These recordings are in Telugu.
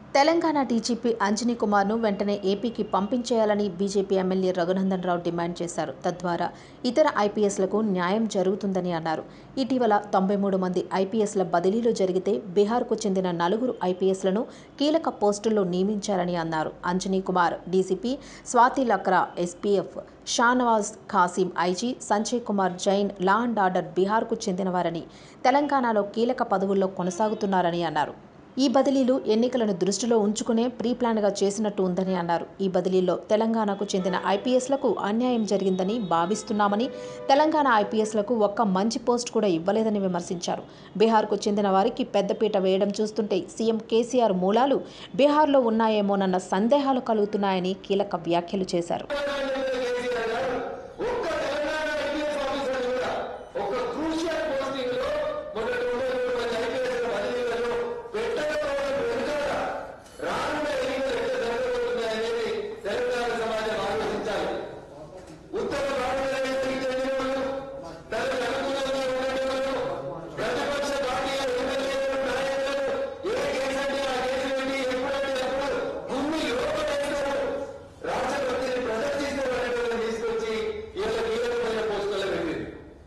తెలంగాణ డీజీపీ అంజనీ కుమార్ను వెంటనే ఏపీకి పంపించేయాలని BJP MLA Raghunandan Rao demand చేశారు తద్వారా ఇతర ఐపీఎస్లకు న్యాయం జరుగుతుందని అన్నారు ఇటీవల తొంభై మూడు మంది ఐపీఎస్ల బదిలీలు జరిగితే బీహార్కు చెందిన నలుగురు ఐపీఎస్లను కీలక పోస్టుల్లో నియమించారని అన్నారు Anjani Kumar DCP Swathi Lakra SPF Shahnawaz Kasim IG Sanjay Kumar Jain law and order బీహార్కు చెందినవారని తెలంగాణలో కీలక పదవుల్లో కొనసాగుతున్నారని అన్నారు ఈ బదిలీలు ఎన్నికలను దృష్టిలో ఉంచుకునే ప్రీ ప్లాన్గా చేసినట్టు ఉందని అన్నారు ఈ బదిలీలో తెలంగాణకు చెందిన ఐపీఎస్లకు అన్యాయం జరిగిందని భావిస్తున్నామని తెలంగాణ ఐపీఎస్లకు ఒక్క మంచి పోస్ట్ కూడా ఇవ్వలేదని విమర్శించారు బీహార్కు చెందిన వారికి పెద్దపీట వేయడం చూస్తుంటే సీఎం కేసీఆర్ మూలాలు బీహార్లో ఉన్నాయేమోనన్న సందేహాలు కలుగుతున్నాయని కీలక వ్యాఖ్యలు చేశారు కేసీఆర్ గారు ఒక్క తెలంగాణ ఐపీఎస్ ఆఫీసర్ కూడా ఒక క్రూషియల్ పోస్టింగ్ లో మొదటి తొంభై మూడు మంది ఐపీఎస్ బదిలీలలో పెట్టకపోవడం వెనుక రానున్న ఎన్నికలు ఎట్లా జరగబోతున్నాయనేది తెలంగాణ సమాజం ఆలోచించాలి ఉత్తర భారతదేశానికి చెందిన వాళ్ళు తనకు అనుకూలంగా ఉండేవాళ్ళు ప్రతిపక్ష పార్టీల ఎమ్మెల్యేలు నాయకులు ఏ కేసు అంటే ఆ కేసు పెట్టి ఎప్పుడంటే అప్పుడు భూమి లోపలేస్తారు రాష్ట్రపతిని ప్రదర్శిస్తారు అనేటువంటి తీసుకొచ్చి వీళ్ళ కీలకమైన పోస్టుల్లో పెట్టింది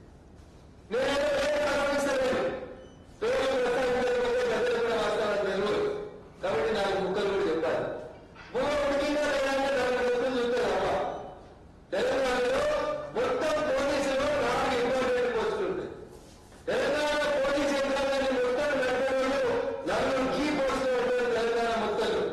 నేనేదో పేరు ప్రస్తావిస్తలేను పేరు ప్రస్తావించకపోతే పెద్దలు కూడా వాస్తవానికి తెలియదు కాబట్టి నాకు ముక్కలు కూడా చెప్పాలి మూడు ఉడికిందా లేదంటే దాని గురించి చూస్తారు అవ్వ తెలంగాణలో మొత్తం పోలీసులు నాలుగు ఇంపార్టెంట్ పోస్టులు ఉంటాయి తెలంగాణ పోలీస్ యంత్రాంగాన్ని మొత్తం నడపడంలో నలుగురు కీ పోస్టులు ఉంటారు తెలంగాణ మొత్తంలో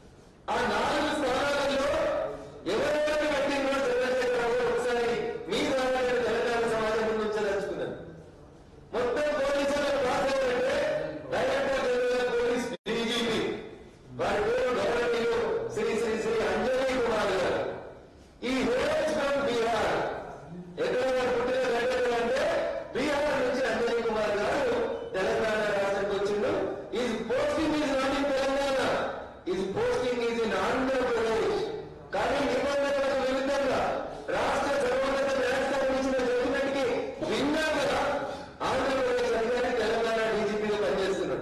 ఆ నాలుగు స్థానాలలో ఎవరెవరికి పెట్టిందో చంద్రశేఖరరావు గారు ఒకసారి మీ ద్వారా నేను తెలంగాణ సమాజం ముందు ఉంచదలుచుకున్నాను మొత్తం పోలీసులు పాస్ అయ్యారంటే డైరెక్టర్ జనరల్ పోలీస్ డీజీపీ వారి పేరు గవర్నీయులు శ్రీ శ్రీ శ్రీ అంజనీ కుమార్ గారు ఈ హోల్స్ ఫ్రమ్ బీహార్ ఎక్కడ వారు పుట్టిన గడ్డ అంటే బీహార్ నుంచి అంజనీ కుమార్ గారు తెలంగాణ రాష్ట్రానికి వచ్చిండు is posting is not in Telangana is posting is in Andhra Pradesh కానీ నిబంధనలకు విరుద్ధంగా రాష్ట్ర సర్వోన్నత న్యాయస్థానం ఇచ్చిన జడ్జిమెంట్కి భిన్నంగా ఆంధ్రప్రదేశ్ అధికారి తెలంగాణ డీజీపీగా పనిచేస్తున్నాడు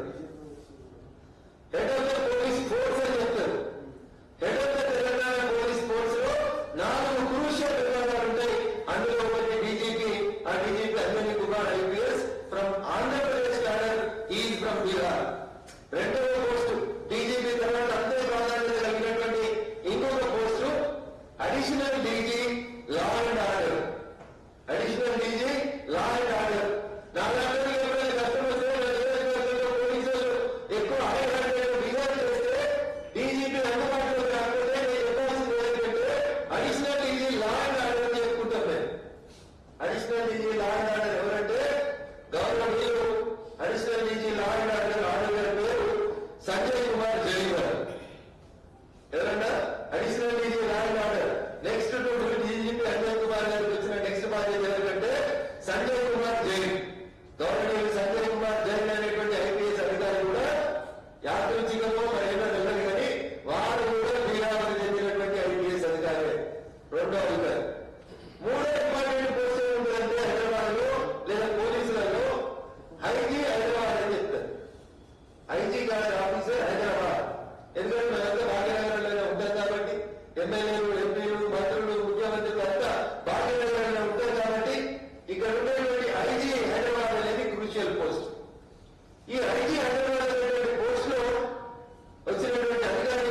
head of the police force అని చెప్తారు head of the Telangana police force లో నాలుగు క్రూషియల్ విభాగాలు ఉంటాయి అందులో ఒకటి డీజీపీ ఆ DGP Anjani Kumar IPS from Andhra Pradesh cadre is from Bihar రెండవ పోస్టు డీజీపీ తర్వాత అంతే ప్రాధాన్యత కలిగినటువంటి ఇంకొక post additional DG law and order additional DG law and order నాలుగు ఎప్పుడైనా కష్టం వస్తే నా నియోజకవర్గంలో పోలీసులు ఎక్కువ హైదరాబాద్ డిజైన్ చేస్తే డీజీపీ అందుబాటులో రాకపోతే నేను చెప్పాల్సింది ఏంటంటే additional DG law and order చెప్పుకుంటాం నేను additional DG law and order ఎవరంటే government additional DG law and order order గారి పేరు సంజయ్ కుమార్ జైన్ గారు ఎవరన్నా additional DG law and order next to DGP Anjay Kumar గారికి వచ్చిన నెక్స్ట్ బాధ్యత ఎవరికంటే సంజయ్ కుమార్ జైన్ గవర్నమెంట్ సంజయ్ కుమార్ జైన్ అనేటువంటి ఐపీఎస్ అధికారి కూడా యాదృచ్ఛికమో మరేమో తెలియదు కానీ వారు కూడా బీహార్కు చెందినటువంటి ఐపీఎస్ అధికారి రెండో అధికారి మూడో ఇంపార్టెంట్ పోస్ట్ ఏముంటుందంటే హైదరాబాద్ లో లేదా పోలీసులలో ఐజీ హైదరాబాద్ అని చెప్తారు ఐజీ గారి ఆఫీసర్ హైదరాబాద్ ఎందుకంటే మనంతా భాగ్యనగరంలోనే ఉంటాం కాబట్టి ఎమ్మెల్యేలు ఎంపీలు మంత్రులు ముఖ్యమంత్రులు అంతా భాగ్యనగరంలో ఉంటారు కాబట్టి ఇక్కడ ఉండేటువంటి ఐజీ హైదరాబాద్ అనేది క్రూషియల్ పోస్ట్ ఈ ఐజీ హైదరాబాద్ అనేటువంటి పోస్ట్ లో వచ్చినటువంటి అధికారి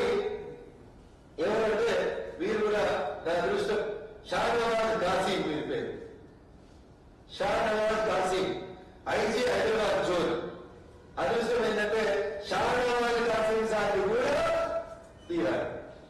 ఎవరంటే వీరు కూడా నా అదృష్టం షానవాజ్ గాసీ వీరి పేరు షానవాజ్ గాసీ ఐజీ హైదరాబాద్ జోన్ అదృష్టం ఏంటంటే షానవాజ్ గాసీ సార్లు కూడా తీరారు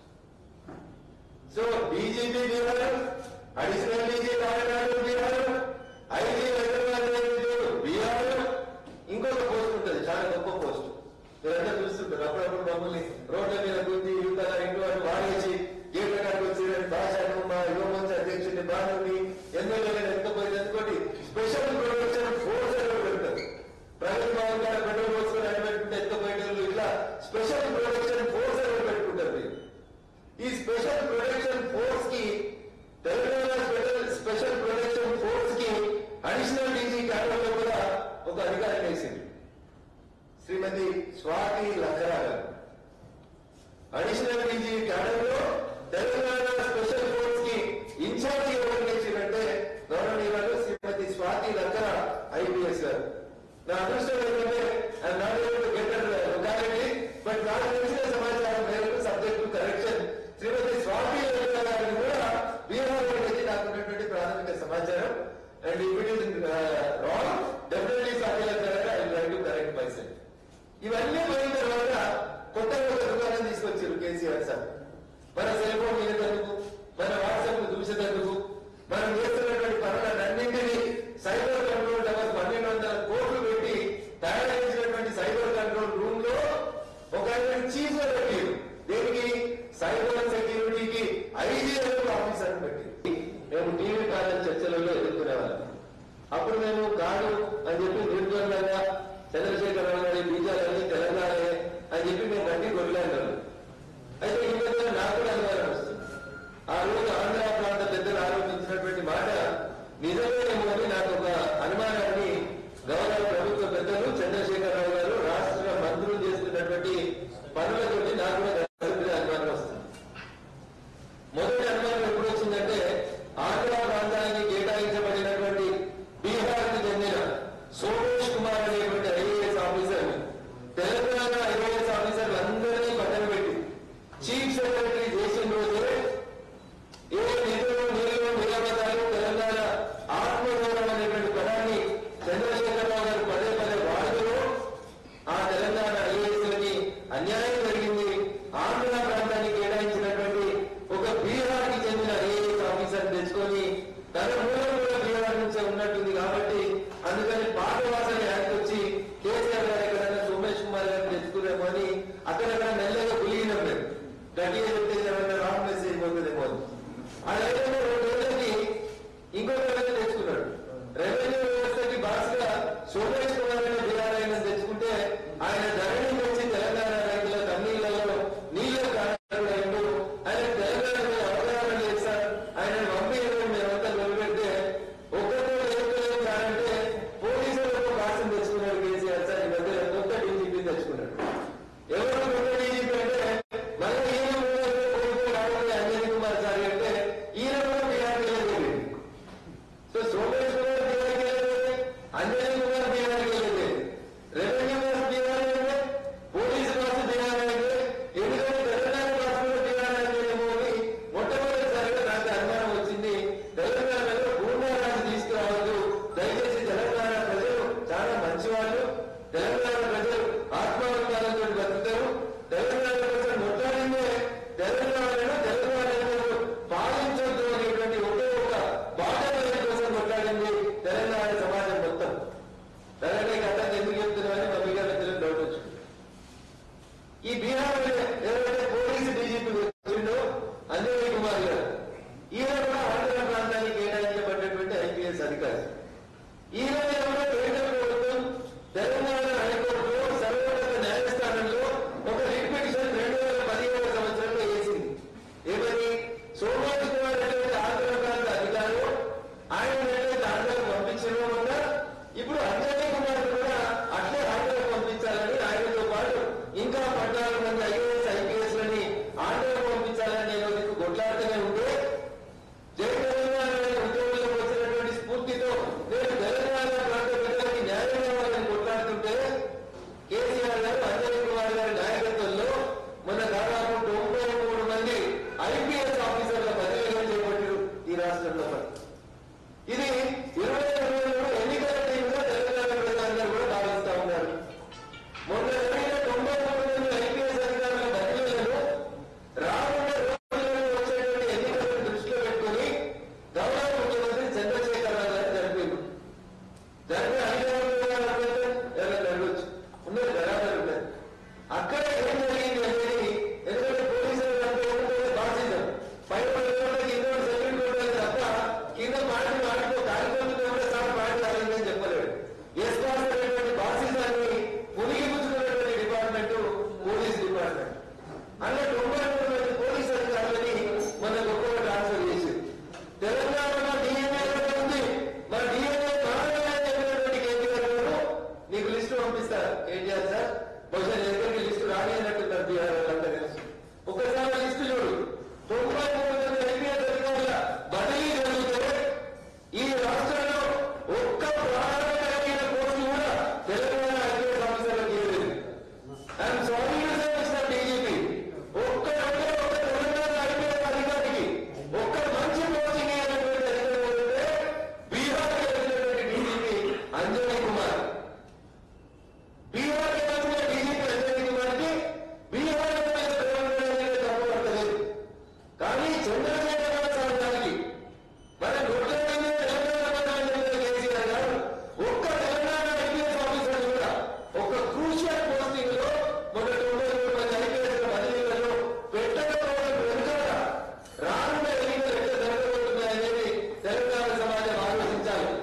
so BJP Bihar additional DG Tamil Nadu Bihar IG Hyderabad అనేది బీహార్ ఇంకొక పోస్ట్ ఉంటుంది చాలా గొప్ప పోస్ట్ మీరంతా చూస్తుంటారు అప్పుడప్పుడు మమ్మల్ని రోడ్ల మీద గుద్ది యువతల ఇంట్లో అని వాడేసి గేట్ల కాడికి వచ్చి భాషను మా యువమంచ అధ్యక్షుడిని బాధని ఎమ్మెల్యేలను ఎత్తుకపోయి ఎందుకోటి స్పెషల్ ప్రొడక్షన్ ఫోర్స్ అని పెడతారు ప్రైవేట్ భవన్ కాడ పెట్రోల్ పోసుకొని అని పెట్టుకుంటే ఎత్తుకపోయేటోళ్ళు ఇట్లా స్పెషల్ ప్రొడక్షన్ ఫోర్స్ అని పెట్టుకుంటారు మీరు ఈ స్పెషల్ ప్రొటెక్షన్ ఫోర్స్ కి Telangana special special protection force కి అడిషనల్ డీజీ క్యాడర్ లో కూడా ఒక అధికారి వేసింది శ్రీమతి స్వాతి లక్కరా గారు అడిషనల్ డీజీ క్యాడర్లో తెలంగాణ స్పెషల్ ఫోర్స్ కి ఇన్ఛార్జ్ ఎవరు చేసిందంటే గౌరవనీయులు శ్రీమతి స్వాతి లక్కర ఐపీఎస్ గారు నా అదృష్టం ఏంటంటే I'm not able to get locality but నాకు తెలిసిన సమాచారం మేరకు subject to correction Shrimati Swathi Lakra గారిని కూడా బీహార్ నుంచి నాకు ఉన్నటువంటి ప్రాథమిక సమాచారం and if it is wrong definitely Swathi Lakra garu I try to correct myself ఇవన్నీ పోయిన తర్వాత కొత్తగా ఒక దుకాణం తీసుకొచ్చారు కేసీఆర్ సార్ మన సెల్ ఫోన్ మీద ఎందుకు మన వాట్సాప్ దూసేందుకు మనం చేస్తున్నటువంటి పనులన్నింటినీ సైబర్ కంట్రోల్ టవర్ పన్నెండు వందల కోట్లు పెట్టి తయారు చేసినటువంటి సైబర్ కంట్రోల్ రూమ్ లో ఒక ఆయన చీఫ్ గా పెట్టారు దేనికి సైబర్ సెక్యూరిటీకి ఐజీ లెవెల్ ఆఫీసర్ పెట్టి మేము టీవీ కాలం చర్చలలో ఎదుర్కొనేవాళ్ళం అప్పుడు మేము కాదు అని చెప్పి నిర్ద్వందంగా చంద్రశేఖరరావు గారి బీజాలన్నీ తెలంగాణే అని చెప్పి మేము గట్టి కొట్లాడారు అయితే ఈ మధ్య నాకు కూడా అనుమానం వస్తుంది ఆ రోజు ఆంధ్ర ప్రాంత పెద్దలు ఆరోపించినటువంటి మాట నిజమేనేమో అని నాకు ఒక అనుమానాన్ని గౌరవ ప్రభుత్వ పెద్దలు చంద్రశేఖరరావు గారు రాష్ట్ర మంత్రులు చేస్తున్నటువంటి పనులతోటి నాకు కూడా గట్టి అనుమానం వస్తుంది మొదటి అనుమానం ఎప్పుడు వచ్చిందంటే ఆంధ్ర ప్రాంతానికి కేటాయించబడినటువంటి బీహార్ కు చెందిన సోమేష్ కుమార్ అనేటువంటి IAS officer Telangana IAS officer అందరినీ పక్కన పెట్టి చీఫ్ సెక్రటరీ చేసిన రోజే ఏ నిధులు నిధులు నియామకాలు తెలంగాణ ఆత్మగౌరవం అనేటువంటి పదాన్ని చంద్రశేఖరరావు గారు పదే పదే వాడుతూ ఆ తెలంగాణ ఐఏఎస్లకి అన్యాయం జరిగింది ఆంధ్ర ప్రాంతానికి కేటాయించినటువంటి ఒక బీహార్ కి చెందిన ఐఏఎస్ ఆఫీసర్ తెచ్చుకొని తన మూలం కూడా బీహార్ నుంచే ఉన్నట్టుంది కాబట్టి అందుకని పాత వాసన యాక్ట్ వచ్చి కేసీఆర్ గారు ఎక్కడైనా సోమేష్ కుమార్ గారిని తెచ్చుకునేమో అని అక్కడక్కడ మెల్లగా గులిగినాం మేము గట్టిగా చెప్తే ఏమైనా రాంగ్ మెసేజ్ పోతుందేమో అని. అది అయిపోయిన రెండు రోజులకి ఇంకొక వ్యక్తి తెచ్చుకున్నాడు రెవెన్యూ వ్యవస్థకి బాస్గా సోమేష్ కుమార్ అనే బీఆర్ ఆయన తెచ్చుకుంటే ఆయన ధరణి వచ్చి తెలంగాణ రైతుల కన్నీళ్లలో నీళ్ళ కారణాలు ఆయన తెలంగాణ మీద అవగాహన లేదు సార్ ఆయన పంపించడం మేమంతా నిలబెడితే ఒక్కరితో లేకపోలేదు కారంటే పోలీసులకు భాషను తెచ్చుకున్నాడు కేసీఆర్ సార్ ఈ మధ్య కొత్త డీజీపీ తెచ్చుకున్నాడు ఎవరు కొత్త డీజీపీ అంటే మళ్ళీ ఈయన ముందు పోలీసులు రావాలి అంజనీ కుమార్ సార్ అంటే ఈయన కూడా బీఆర్ వెళ్ళలేదు సో సోమేష్ కుమార్ బీఆర్ వెళ్ళలేదు అంజనీ కుమార్ బీఆర్ వెళ్ళలేదు రెవెన్యూ బాస్ బీఆర్ వెళ్ళలేదు పోలీసు బాస్ బీఆర్ వెళ్ళలేదు ఎందుకంటే తెలంగాణ బాస్ కూడా బీఆర్ వెళ్ళలేమో అని మొట్టమొదటిసారిగా నాకు అనుమానం వచ్చింది తెలంగాణలో భూమారాన్ని తీసుకురావద్దు దయచేసి తెలంగాణ ప్రజలు చాలా మంచివాళ్ళు తెలంగాణ ప్రజలు ఆత్మాభిమానంతో బతుకుతారు తెలంగాణ ప్రజలు మొత్తాన్ని తెలంగాణను తెలంగాణ పాలించొద్దు అనేటువంటి ఒకే ఒక బాధ్యత కోసం కొట్లాడింది తెలంగాణ సమాజం మొత్తం తెలంగాణ కథ ఎందుకు చెప్తున్నామని మా బీహార్ ప్రజలకు డౌట్ వచ్చింది ఈ బీహార్ ఎవరైతే పోలీసు డీజీపీ